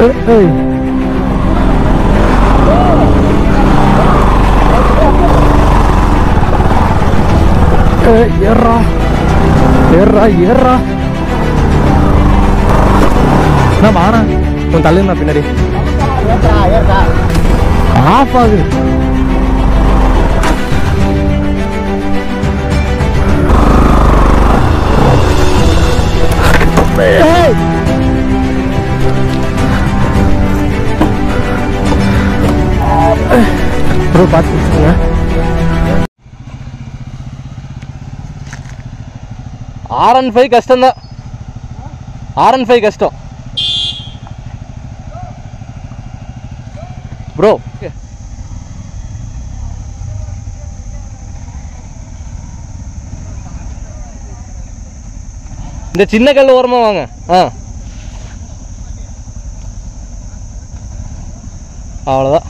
ஏய், ஏய். ஏய், ஏறுறா ஏறுறா ஏறுறா நான் வாரேன் கொஞ்சம் தள்ளுங்க பின்னாடி ஆஃப் ஆகுது ஏய் ப்ரோ பார்த்து வச்சுக்கோங்க ஆர் அண்ட் ஃபைவ் கஷ்டம்தான் ஆர் அண்ட் ஃபைவ் கஷ்டம் ப்ரோ இந்த சின்ன கல் ஓரமா வாங்க ஆ அவ்வளோதான்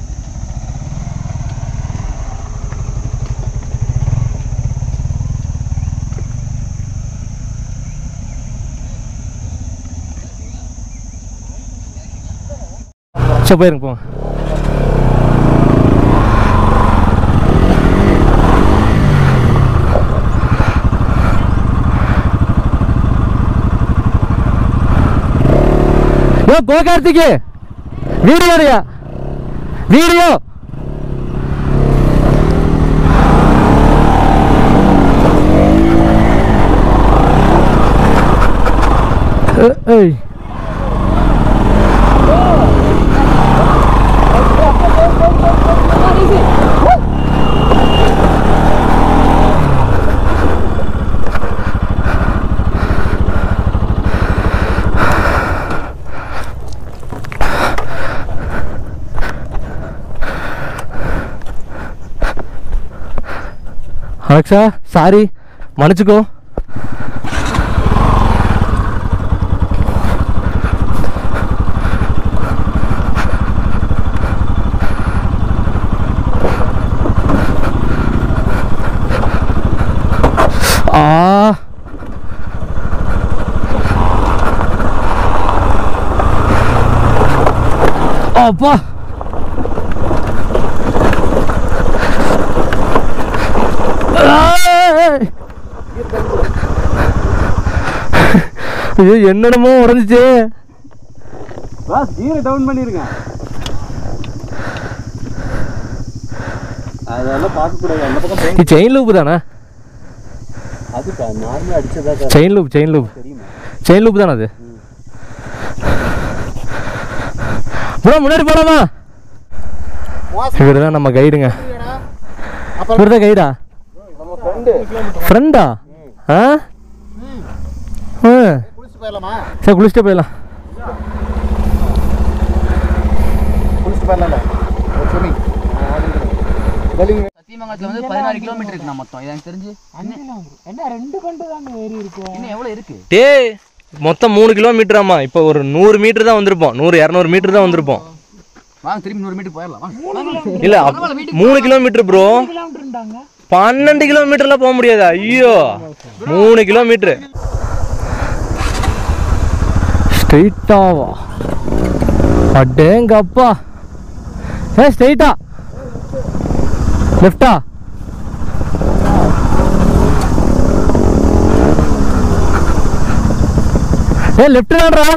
சரி போயிருங்க போங்க யோ கோகார்த்திக்கு வீடியோயா வீடியோ ஏய் அலெக்ஸா சாரி மன்னிச்சுக்கோ ஆ அப்பா ஏய். ஐயோ என்னென்னமோ உடஞ்சிச்சு பாஸ் கீரை டவுன் பண்ணிருங்க அதெல்லாம் பார்க்கக்கூடாது அந்த பக்கம் போய் இது செயின் லூப் தானே அதுக்கா நார்மலாக அடிச்சதா sir chain loop chain loop தெரியுமா செயின் லூப் தானே அது ப்ரோ முன்னாடி போலாமா இவர் தான் நம்ம கைடுங்க இவர் தான் கைடா நம்ம ஃப்ரெண்டு ஃப்ரெண்டா ஆ ஆ குளிச்சு போயிடலாமா சரி குளிச்சுட்டு போயிடலாம் குளிச்சுட்டு போயிடலாம்ல ஸ்விமிங் சத்தியமங்கலத்துல வந்து பதினாறு கிலோமீட்டர் இருக்குண்ணா மொத்தம் இது எனக்கு தெரிஞ்சு இன்னும் எவ்வளவு இருக்கு டேய் மொத்தம் மூணு கிலோமீட்டராமா இப்போ ஒரு நூறு மீட்டர் தான் வந்திருப்போம் நூறு இரநூறு மீட்டர் தான் வந்திருப்போம் வாங்க திரும்பி நூறு மீட்டர் போயிடலாம் வாங்க இல்ல அப்- மூணு கிலோமீட்டர் ப்ரோ பன்னெண்டு கிலோமீட்டர்லாம் போக முடியாது ஐயோ மூணு கிலோமீட்டர் ஸ்ட்ரெயிட்டாவா அடேங்கப்பா ஏ ஸ்ட்ரெயிட்டா லெஃப்டா ஏ லெஃப்ட் தான்டா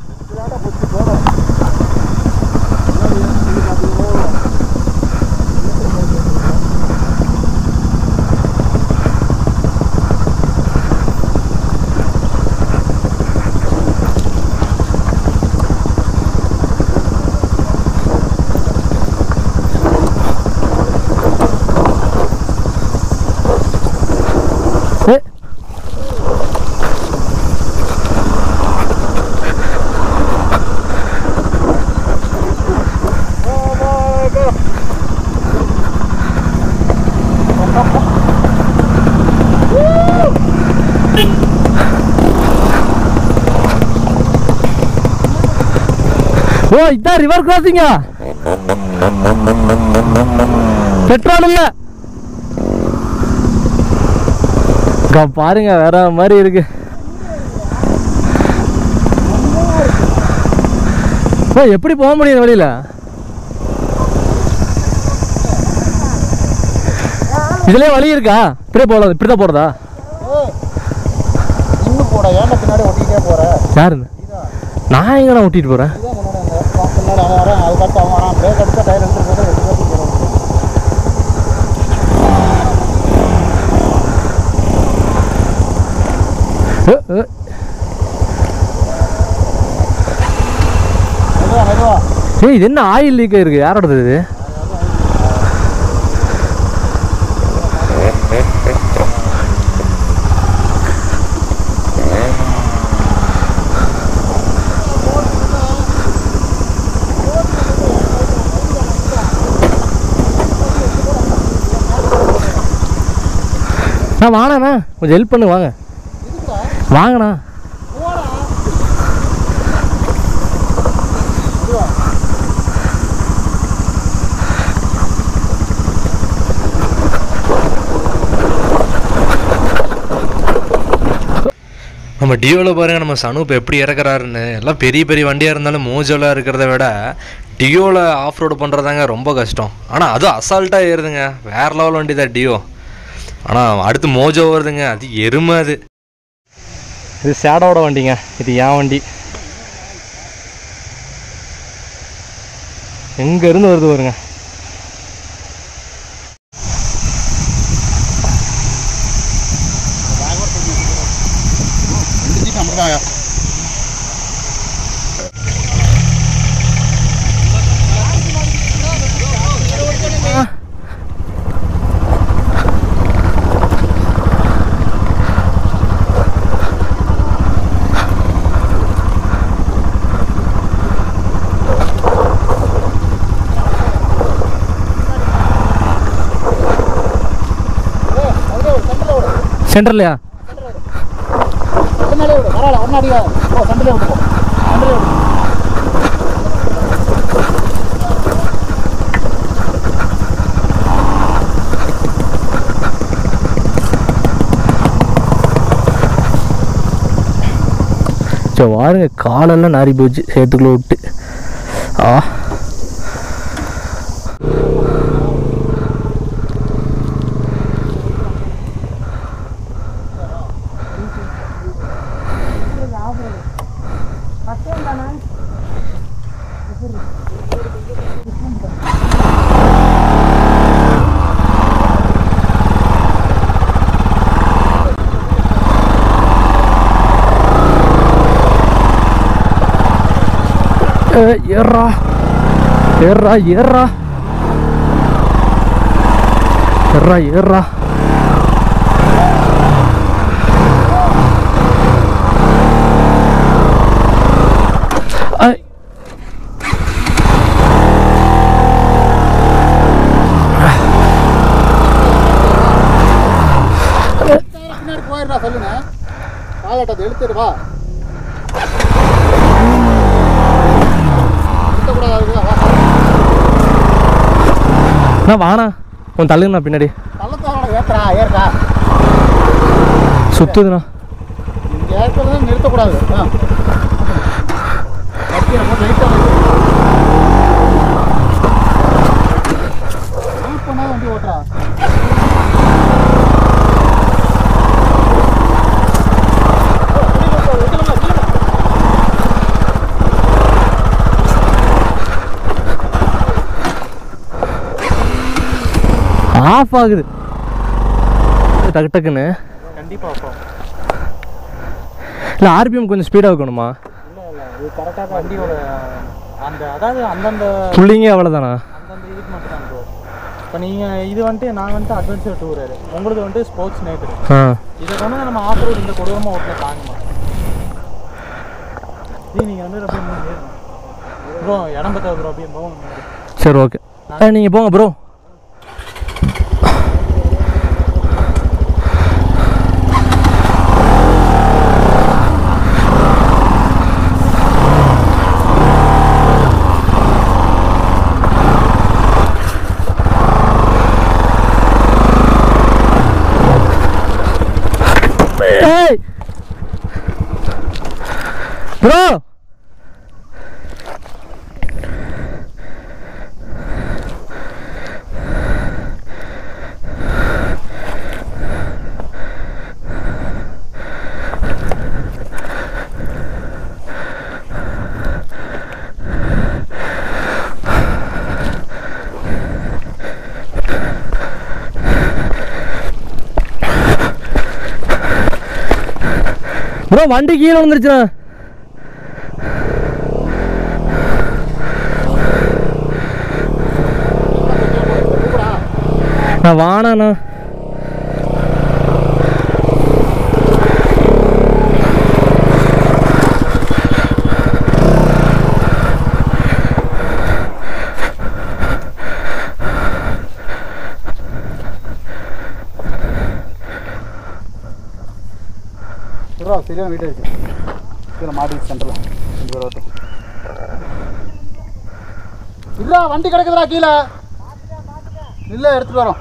ஏ ஓ இதான் ரிவர் கிராசிங்கா பெட்ரோல் இல்ல இங்க பாருங்க வேற மாதிரி இருக்கு ப்ரோ எப்படி போக முடியும் வெளியில இதுலயே வழி இருக்கா இப்படியே போகலாம் இப்படி தான் போகிறதா இன்னும் போட ஏன்டா பின்னாடி ஒட்டிக்கிட்டே போற யாருன்னு நான் எங்கண்ணா ஓட்டிட்டு போகிறேன் இதான் முன்னாடி அந்த அவன் பின்னாடி அவன் வரான் அதுக்கடுத்து அவன் வரான் பிரேக் அடிச்சா டயர் எடுத்து போது ரெண்டு பேரும் போகிறோம் மெதுவா மெதுவா ஏய் இது என்ன ஆயில் லீக் இருக்கு யாரோடது இது ஆ வாங்கண்ணா கொஞ்சம் ஹெல்ப் பண்ணு வாங்க வாங்கண்ணா நம்ம டியோவில் பாருங்க நம்ம சனூப் எப்படி இறக்குறாருன்னு எல்லாம் பெரிய பெரிய வண்டியாக இருந்தாலும் மோஜோவில் இருக்கிறத விட டியோவில் ஆஃப் ரோடு பண்ணுறதாங்க ரொம்ப கஷ்டம் ஆனால் அது அசால்ட்டாக ஏறுதுங்க வேற லெவல் வண்டி தான் டியோ ஆனால் அடுத்து மோஜோ வருதுங்க அது எருமை அது இது சேடோட வண்டிங்க இது என் வண்டி எங்க இருந்து வருது பாருங்க ரெண்டு சீட்டு ஐம்பதாயா சென்டர்லையா பின்னாலே விடு பரவாயில்ல ஒன்னும் அடிக்காது ஓ சண்டிலே விட்டு போ சண்டிலே விடு சரி வாருங்க காலெல்லாம் நாரி போச்சு சேத்துக்குள்ள விட்டு ஆ ஏய், ஏறா ஏறா ஏறா ஏறா ஏறா ஐ. பின்னாடி போயிடுறா சொல்லுங்க காலட்டத்தை எடுத்துட்டு வா எடுக்கக்கூடாது அதுக்கு வா அண்ணா வாண்ணா உன் தள்ளுங்கண்ணா பின்னாடி பள்ளத்தோட ஏத்துறா ஏறுடா சுத்துதுண்ணா இங்கே ஏற்கிறது நிறுத்தக்கூடாது ஆ கத்தியை போட்டு லைட்டாக வெயிட் பண்ணா வண்டி ஓட்டுறா ஆஃப் ஆகுது டக்கு டக்குன்னு கண்டிப்பாக அப்போ இல்லை ஆர்பிஎம் கொஞ்சம் ஸ்பீடாக வைக்கணுமா இல்லை இல்லை இது கரெக்டாக வண்டியோட அந்த அதாவது அந்தந்த புள்ளிங்க அவ்வளோதானா அந்தந்த இதுக்கு மட்டும் தான் ப்ரோ இப்போ நீங்கள் இது வந்துட்டு நான் வந்துட்டு அட்வென்ச்சர் டூர் உங்களுக்கு வந்துட்டு ஸ்போர்ட்ஸ் நேட்டு ஆ இதை கொண்டு நம்ம ஆஃப் ரோடு இந்த கொடூரமாக ஓட்டின தாங்குமா இது நீங்கள் வந்து அப்படியே மூணு ஏறணும் ப்ரோ இடம் பத்தாது ப்ரோ அப்படியே போகும் முன்னாடி. சரி ஓகே ஆ நீங்கள் போங்க ப்ரோ ஏய் ப்ரோ ப்ரோ வண்டி கீழே விழுந்துருச்சுண்ணா நான் வாணாண்ணா ப்ரோ சரியான வீடு இருக்கு கீழே மாடி சென்டரில் ரெண்டு பேர் வரட்டும் இல்லை வண்டி கிடக்குதுடா கீழே இல்லை எடுத்துட்டு வரோம்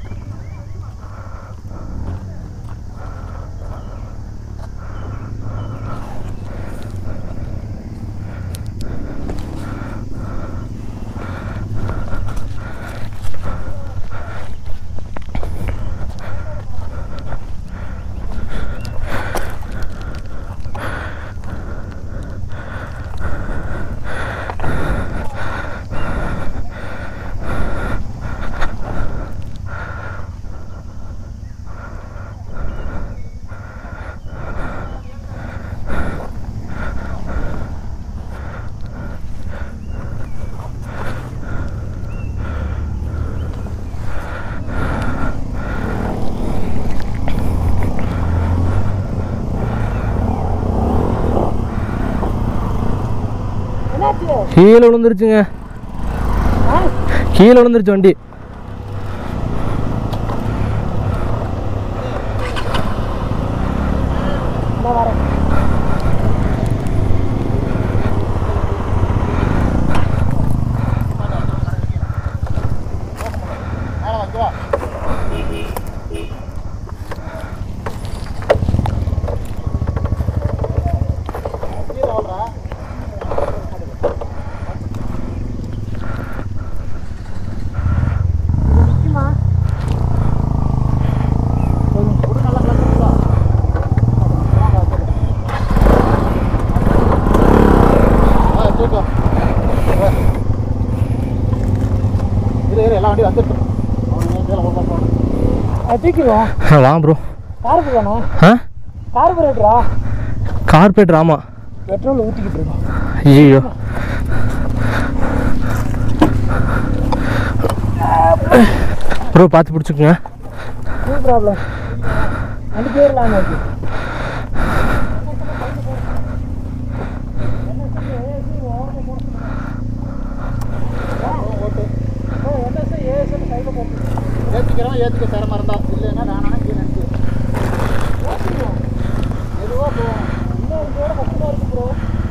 கீழே விழுந்துருச்சுங்க கீழே விழுந்துருச்சு வண்டி இரு இரு எல்லா வண்டியும் வந்துட்டு அவனுங்க கீழே போக போகணும் தூக்கிடுவோம் வா ப்ரோ காருக்கு வேணும் ஆ கார்பரேட்டரா கார்பரேட்டர் ஆமாம் பெட்ரோல் ஊற்றிக்கிட்டு இருக்கோம் ஐயோ ப்ரோ பார்த்து பிடிச்சிக்குங்க நோ ப்ராப்ளம் வண்டி பேர்லாம் இருக்கு ஏற்றிக்கிறோம் ஏற்றிக்க தரமாக இருந்தா இல்லைன்னா வேணாம் கீழே நிறுத்து மெதுவாக போவோம் இன்னும் இதோட கஷ்டமாக இருக்கு ப்ரோ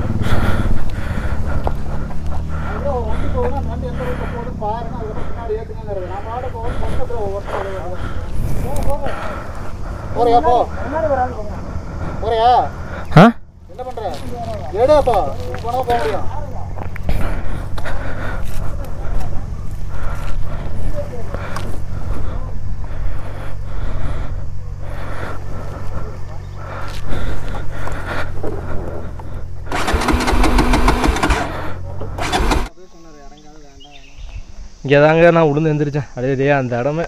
அதுதான் வண்டி போகணும் வண்டி எந்த ரூட்டில் போகுது பாருங்க அதுக்கு பின்னாடி ஏற்றுங்கிறது நான் பாட போகும் பக்கத்தில் ஒவ்வொருத்தர் போறியா போ போறியா ஆ என்ன பண்ற எடுப்பா போனா போக முடியும் இங்கே தாங்க நான் உளுந்து எழுந்திரிச்சேன் அப்படியே டே அந்த இடமே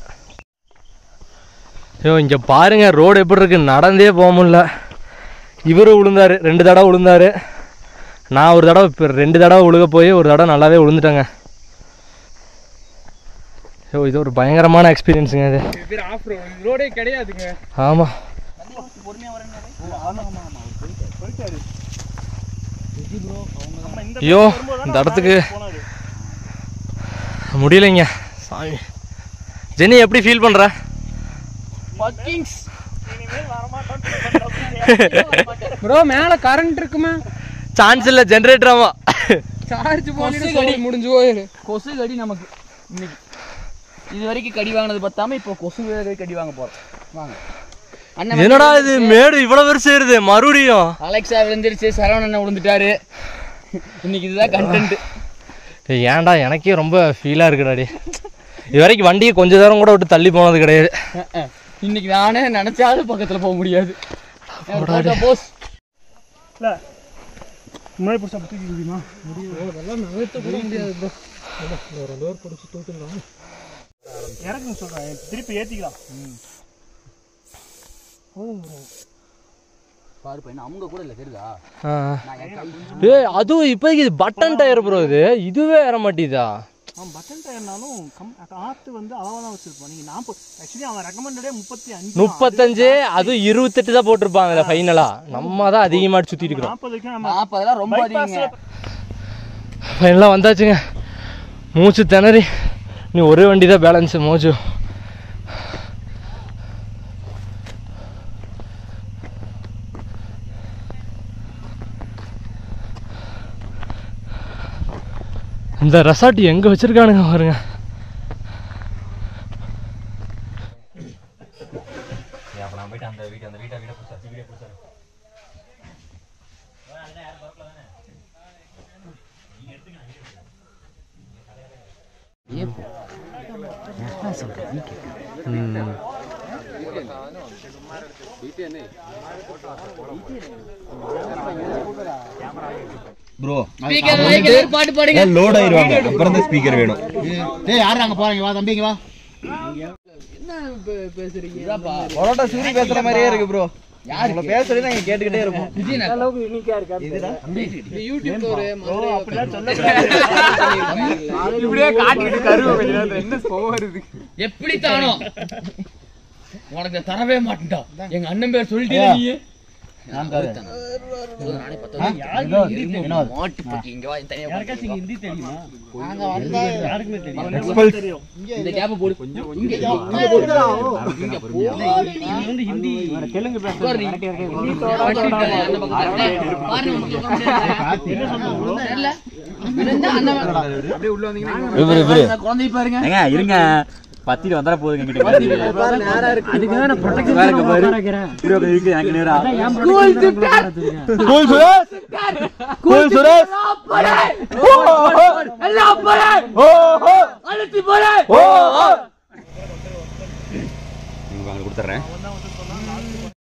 ஐயோ இங்கே பாருங்க ரோடு எப்படி இருக்கு நடந்தே போக முடியல இவரு விழுந்தாரு ரெண்டு தடவை விழுந்தாரு நான் ஒரு தடவை இப்போ ரெண்டு தடவை விழுக போய் ஒரு தடவை நல்லாவே விழுந்துட்டேங்க ஐயோ இது ஒரு பயங்கரமான எக்ஸ்பீரியன்ஸுங்க இது பேர் ஆஃப் ரோடு ரோடே கிடையாதுங்க ஆமாம் ஐயோ இந்த இடத்துக்கு முடியலைங்க சாமி ஜெனி எப்படி ஃபீல் பண்ணுற ப்ரோ மேலே கரண்ட் இருக்குமா சான்ஸ் இல்லை ஜென்ரேட்டராமா சார்ஜ் கொசு போட்டு கடி. முடிஞ்சு போயிரு கொசு கடி நமக்கு இன்னைக்கு இது வரைக்கும் கடி வாங்கினது பத்தாம இப்போ கொசு வேற கடி வாங்க போறோம் வாங்க அண்ணன் என்னடா இது மேடு இவ்வளோ பெருசு ஏறுது மறுபடியும் அலெக்சா விழுந்துருச்சு சரவணன் அண்ணன் விழுந்துட்டாரு இன்னைக்கு இதுதான் கண்டென்ட் ஏய், ஏன்டா எனக்கே ரொம்ப ஃபீலாக இருக்குடாடி இது வரைக்கும் வண்டியை கொஞ்ச தூரம் கூட விட்டு தள்ளி போனது கிடையாது இன்னைக்கு நானே நினைச்சாலும் பக்கத்துல போக முடியாது போஸ் முன்னாடி பிடிச்சா தூக்கி முடியுமா அதெல்லாம் நகர்த்த கூட முடியாது ப்ரோ ரெண்டு பேர் பிடிச்சி தூக்கிடலாம் இறக்குங்க சொல்கிறேன் திருப்பி ஏற்றிக்கலாம் போதும் ப்ரோ பாரு பையன் அவங்க கூட இல்ல தெரியுதா நான் என் கை ஏய் அதுவும் இப்போதைக்கு இது பட்டன் டயர் ப்ரோ இது இதுவே ஏற மாட்டேதா அவன் பட்டன் டயர்னாலும் கம் காற்று வந்து அளவாக தான் வச்சிருப்பான் நீங்கள் நாற்பது ஆக்சுவலி அவன் ரெக்கமெண்டடே முப்பத்தி அஞ்சு முப்பத்தஞ்சு அதுவும் இருபத்தெட்டு தான் போட்டிருப்பாங்க ஃபைனலா நம்ம தான் அதிகமாக சுற்றிட்டு இருக்கிறோம் நாற்பதுக்கு நம்ம நாற்பதெல்லாம் ரொம்ப அதிகங்க ஃபைனலாக வந்தாச்சுங்க மூச்சு திணறி நீ ஒரே வண்டி தான் பேலன்ஸு மோஜு இந்த ரெசார்ட் எங்கே வச்சிருக்கானுங்க பாருங்க ப்ரோ ஸ்பீக்கர் மைக் பாட்டு பாடுங்க லோட் ஆயிருவாங்க அப்புறம் தான் ஸ்பீக்கர் வேணும் டேய் யார் அங்க போறீங்க வா தம்பி இங்க வா இதாப்பா பரோட்டா சூரி பேசுற மாதிரியே இருக்கு ப்ரோ உங்களை பேச சொல்லி நாங்க கேட்டுக்கிட்டே இருப்போம் எப்படி தானோ உனக்கு தரவே மாட்டேன்டா எங்க அண்ணன் பேர் சொல்லிட்டே நீ மாட்டு பட்டி இங்க வா தனியா ஹிந்தி தெரியுமா இந்த கேப் போடு இங்க இங்க போடுடா இங்க போ வந்து ஹிந்தி தெலுங்கு பேசுற குழந்தை பாருங்க ஏங்க இருங்க பத்திட்டு வந்தா போதுங்க கிட்ட அதுக்கு தான் ப்ரொடெக்ஷன் வேற இருக்கு பாரு இப்படி உட்கார்ந்து இருக்கு எனக்கு நேரா கூல் சுரேஷ் கூல் சுரேஷ் எல்லாம் போறே அழுத்தி போறே உங்களுக்கு கொடுத்துறேன்